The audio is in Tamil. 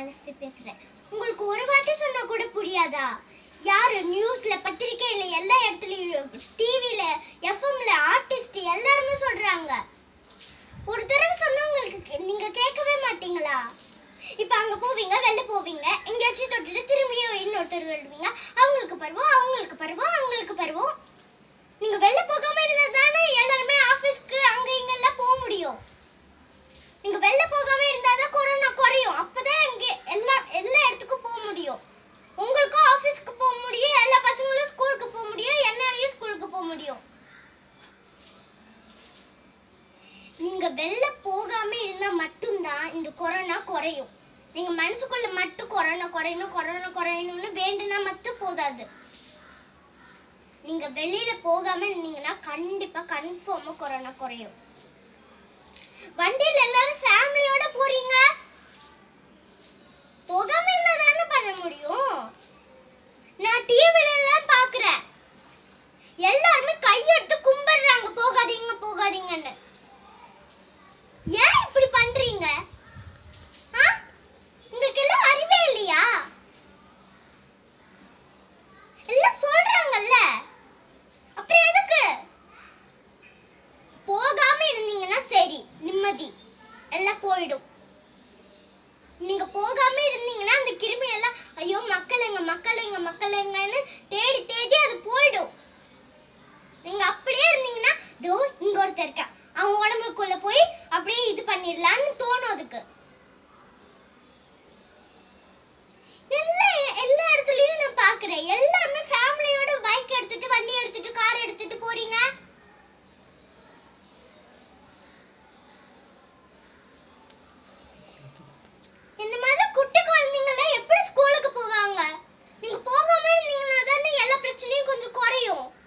மனஸ்வி பேசுறேன் உங்களுக்கு ஒரு வாட்டி சொன்னா கூட புரியாதா யாரு நியூஸ்ல பத்திரிக்கையில எல்லா இடத்துலயும் டிவில எஃப்எம்ல ஆர்டிஸ்ட் எல்லாருமே சொல்றாங்க ஒரு தடவை சொன்னா உங்களுக்கு நீங்க கேட்கவே மாட்டீங்களா இப்ப அங்க போவீங்க வெளில போவீங்க எங்கேயாச்சும் தொட்டுட்டு திரும்பியும் இன்னொருத்தர் வருவீங்க அவங்களுக்கு பருவம் அவங்களுக்கு பருவம் அவங்களுக்கு பருவம் நீங்க வெளில போகாம இருந்தா தானே எல்லாருமே ஆபீஸ்க்கு அங்க இங்க எல்லாம் போக முடியும் நீங்க வெளில போகாம இருந்தாதான் கொரோனா குறையும் அப்பதான் இங்க எல்லா எல்லா இடத்துக்கும் போக முடியும் உங்களுக்கும் ஆபீஸ்க்கு போக முடியும் எல்லா பசங்களும் ஸ்கூலுக்கு போக முடியும் என்னாலயும் ஸ்கூலுக்கு போக முடியும் நீங்க வெளில போகாம இருந்தா மட்டும்தான் இந்த கொரோனா குறையும் நீங்க மனசுக்குள்ள மட்டும் கொரோனா குறையணும் கொரோனா குறையணும்னு வேண்டுனா மட்டும் போதாது நீங்க வெளியில போகாம இருந்தீங்கன்னா கண்டிப்பா கன்ஃபார்மா கொரோனா குறையும் வண்டியில எல்லாரும் ஃபேமிலியோட போறீங்க போகாம இருந்தா தானே பண்ண முடியும் நான் டிவில எல்லாம் பாக்குறேன் எல்லாருமே கையெடுத்து கும்பிடுறாங்க போகாதீங்க போகாதீங்கன்னு ஏன் இப்படி பண்றீங்க ஆ? உங்களுக்கு எல்லாம் அறிவே இல்லையா எல்லாம் சொல்றாங்கல்ல அப்புறம் எதுக்கு போகாம இருந்தீங்கன்னா சரி நிம்மதி எல்லாம் போயிடும் நீங்க போகாம இருந்தீங்கன்னா அந்த கிருமி எல்லாம் ஐயோ மக்கள் எங்க மக்கள் எங்க மக்கள் எங்கன்னு தேடி தேடி அது போயிடும் நீங்க அப்படியே இருந்தீங்கன்னா இதோ இங்க ஒருத்தர் இருக்கா அவன் உடம்புக்குள்ள போய் அப்படியே இது பண்ணிடலாம்னு தோணும் அதுக்கு எல்லா எல்லா இடத்துலயும் நான் பாக்குறேன் எல்லாருமே ஃபேமிலியோட பைக் எடுத்துட்டு வண்டி எடுத்துட்டு கார் எடுத்துட்டு போறீங்க இந்த மாதிரி குட்டி குழந்தைங்கலாம் எப்படி ஸ்கூலுக்கு போவாங்க நீங்க போகாம இருந்தீங்கன்னா தானே எல்லா பிரச்சனையும் கொஞ்சம் குறையும்